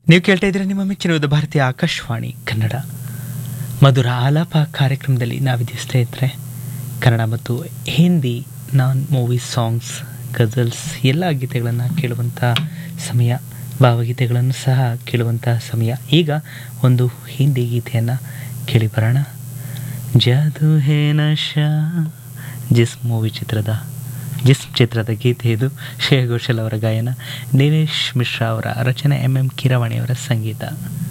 ನೀವು ಕೇಳ್ತಾ ಇದ್ರೆ ನಿಮ್ಮ ಮೆಚ್ಚಿನ ಭಾರತೀಯ ಆಕಾಶವಾಣಿ ಕನ್ನಡ ಮಧುರ ಆಲಾಪ ಕಾರ್ಯಕ್ರಮದಲ್ಲಿ ನಾವಿದ್ದೀವಿ ಸ್ನೇಹಿತರೆ ಕನ್ನಡ ಮತ್ತು Hindi non movie songs ghazals ಎಲ್ಲ ಗೀತೆಗಳನ್ನು ಕೇಳುವಂಥ ಸಮಯ ಭಾವಗೀತೆಗಳನ್ನು ಸಹ ಕೇಳುವಂಥ ಸಮಯ ಈಗ ಒಂದು ಹಿಂದಿ ಗೀತೆಯನ್ನು ಕೇಳಿ ಬರೋಣ ಜಾದು ಹೇ ನಶಾ ಜಿಸ್ ಮೂವಿ ಚಿತ್ರದ ಜಿಸ್ ಚಿತ್ರದ ಗೀತೆ ಇದು ಶ್ರೇಯ ಘೋಷಲ್ ಅವರ ಗಾಯನ ದಿನೇಶ್ ಮಿಶ್ರಾ ಅವರ ರಚನೆ ಎಂ ಎಂ ಕಿರವಾಣಿ ಅವರ ಸಂಗೀತ